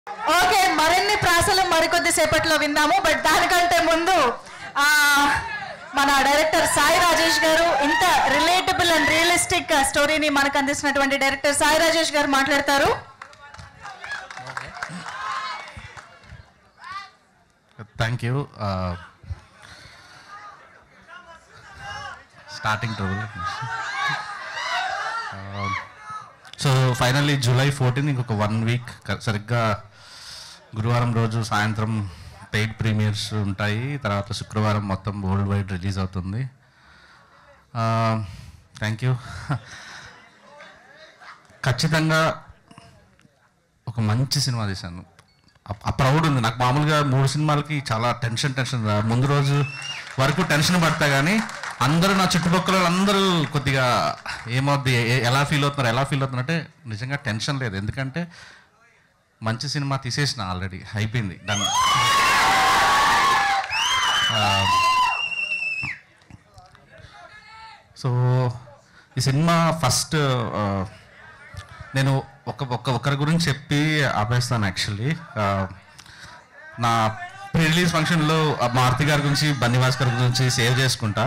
okay మరిన్ని ప్రాసలు మరికొద్ది సేపట్లో విందాము బట్ దానికంటే ముందు ఆ, మన డైరెక్టర్ సాయి రాజేష్ గారు ఇంత రిలేటబుల్ అండ్ రియలిస్టిక్ స్టోరీని మనకు అందిస్తున్నటువంటి డైరెక్టర్ సాయి రాజేష్ గారు మాట్లాడతారు thank you starting trouble so finally July fourteen ఇంకొక వన్ వీక్ సరిగ్గా గురువారం రోజు సాయంత్రం పెయిడ్ ప్రీమియర్స్ ఉంటాయి తర్వాత శుక్రవారం మొత్తం వరల్డ్ వైడ్ రిలీజ్ అవుతుంది థ్యాంక్ యూ ఖచ్చితంగా ఒక మంచి సినిమా తీశాను ఆ- ఆ ప్రౌడ్ ఉంది నాకు మామూలుగా మూడు సినిమాలకి చాలా టెన్షన్ టెన్షన్ రా- ముందు రోజు వరకు టెన్షన్ పడతా కానీ అందరూ నా చుట్టుపక్కల అందరూ కొద్దిగా ఏమవుద్ది ఏ- ఎలా ఫీల్ అవుతున్నారు ఎలా ఫీల్ అవుతున్నారు అంటే నిజంగా టెన్షన్ లేదు ఎందుకంటే మంచి సినిమా తీసేసిన ఆల్రెడీ అయిపోయింది డన్ సో ఈ సినిమా ఫస్ట్ నేను ఒక ఒక ఒకరి గురించి చెప్పి ఆపేస్తాను యాక్చువల్లీ నా ప్రీ రిలీజ్ ఫంక్షన్లో మారుతి గారి గురించి బన్నివాస్ గారి గురించి సేవ్ చేసుకుంటా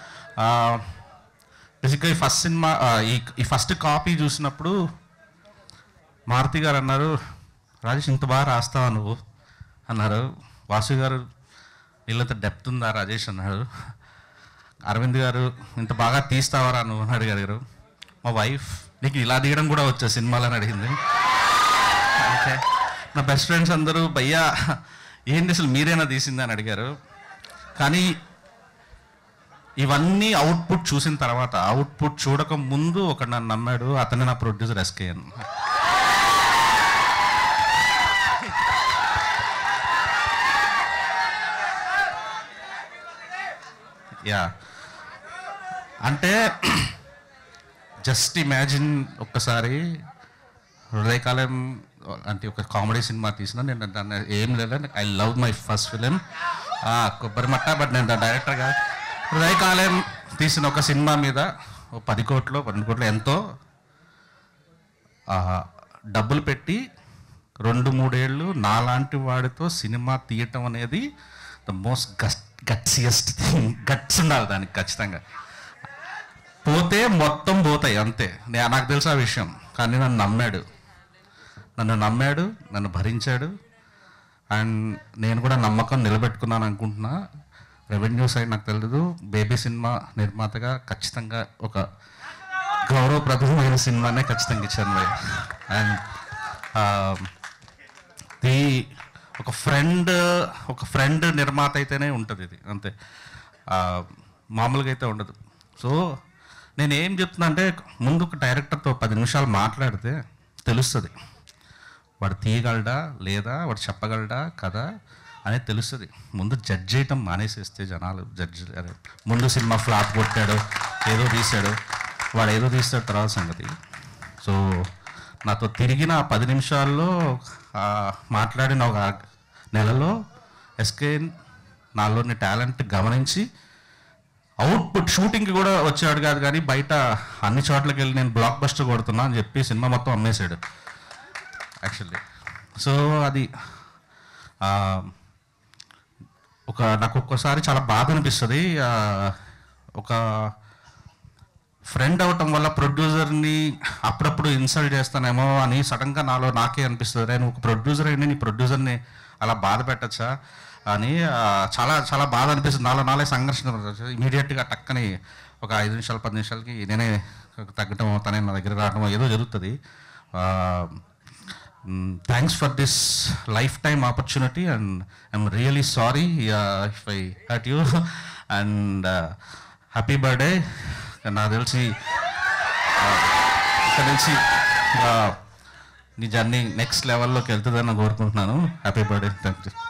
బేసిక్గా ఈ ఫస్ట్ సినిమా ఆ, ఈ ఈ ఫస్ట్ కాపీ చూసినప్పుడు మారుతి గారు అన్నారు రాజేష్ ఇంత బాగా రాస్తావా నువ్వు అన్నారు వాసు గారు వీళ్ళంత డెప్త్ ఉందా రాజేష్ అన్నారు అరవింద్ గారు ఇంత బాగా తీస్తావరా నువ్వు అని అడిగారు మా వైఫ్ నీకు ఇలా దిగడం కూడా వచ్చా సినిమాలో అని అడిగింది ఓకే నా బెస్ట్ ఫ్రెండ్స్ అందరూ భయ్యా ఏంటి అసలు మీరేనా తీసింది అని అడిగారు కానీ ఇవన్నీ అవుట్పుట్ చూసిన తర్వాత అవుట్పుట్ చూడక ముందు ఒక నన్ను నమ్మాడు అతనే నా ప్రొడ్యూసర్ ఎస్కేఎన్ యా అంటే జస్ట్ ఇమాజిన్ ఒక్కసారి హృదయకాలం అంటే ఒక కామెడీ సినిమా తీసిన నేను దాన్ని ఏం లేదు I love my first film Kobbari Matta but నేను డైరెక్టర్గా హృదయకాలం తీసిన ఒక సినిమా మీద ఓ పది కోట్లు పన్నెండు కోట్లు ఎంతో ఆ, డబ్బులు పెట్టి రెండు మూడేళ్ళు నాలాంటి వాడితో సినిమా తీయటం అనేది the most gus gutsiest thing guts ఉండాలి దానికి ఖచ్చితంగా పోతే మొత్తం పోతాయి అంతే నే- నాకు తెలుసు ఆ విషయం కానీ నన్ను నమ్మాడు నన్ను నమ్మాడు నన్ను భరించాడు అండ్ నేను కూడా నమ్మకం నిలబెట్టుకున్నాను అనుకుంటున్నా రెవెన్యూ సైడ్ నాకు తెలియదు బేబీ సినిమా నిర్మాతగా ఖచ్చితంగా ఒక గౌరవప్రదమైన సినిమానే ఖచ్చితంగా ఇచ్చాను మరి అండ్ ది ఒక ఫ్రెండ్ ఒక ఫ్రెండ్ నిర్మాత అయితేనే ఉంటుంది ఇది అంతే ఆ, మామూలుగా అయితే ఉండదు సో నేను ఏం చెప్తున్నా అంటే ముందు ఒక డైరెక్టర్తో పది నిమిషాలు మాట్లాడితే తెలుస్తుంది వాడు తీయగలడా లేదా వాడు చెప్పగలడా కదా అనేది తెలుస్తుంది ముందు జడ్జ్ చేయటం మానేసేస్తే జనాలు జడ్జ్ అరే ముందు సినిమా ఫ్లాప్ కొట్టాడు ఏదో తీశాడు వాడు ఏదో తీస్తాడు తర్వాత సంగతి సో నాతో తిరిగిన ఆ పది నిమిషాల్లో ఆ, మాట్లాడిన ఒక నెలలో ఎస్కే నాలోని టాలెంట్ గమనించి అవుట్పుట్ షూటింగ్కి కూడా వచ్చాడు కాదు కానీ బయట అన్ని చోట్లకి వెళ్ళి నేను బ్లాక్ బస్టర్ కొడుతున్నా అని చెప్పి సినిమా మొత్తం అమ్మేశాడు యాక్చువల్లీ సో అది ఆ, ఒక నాకు ఒక్కోసారి చాలా బాధ అనిపిస్తుంది ఆ, ఒక ఫ్రెండ్ అవటం వల్ల ప్రొడ్యూసర్ని అప్పుడప్పుడు ఇన్సల్ట్ చేస్తానేమో అని సడన్గా నాలో నాకే అనిపిస్తుంది నేను ఒక ప్రొడ్యూసర్ అయినా నీ ప్రొడ్యూసర్ని అలా బాధ పెట్టచ్చా అని ఆ, చాలా చాలా బాధ అనిపిస్తుంది నాలో నాలే సంఘర్షణ ఇమీడియట్గా టక్కని ఒక ఐదు నిమిషాలు పది నిమిషాలకి నేనే తగ్గటం తనే నా దగ్గర రావడం ఏదో జరుగుతుంది thanks for this life time opportunity and I'm really sorry if I hurt you and happy birthday నాకు తెలిసి uh, ఇక్కడ నుంచి uh, నీ జర్నీ నెక్స్ట్ లెవెల్లోకి వెళ్తుందని కోరుకుంటున్నాను happy birthday thank you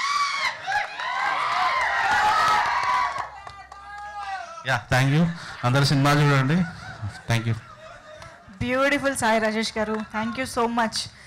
yeah thank you అందరు సినిమా చూడండి thank you beautiful Sai Rajesh గారు థ్యాంక్ యూ సో మచ్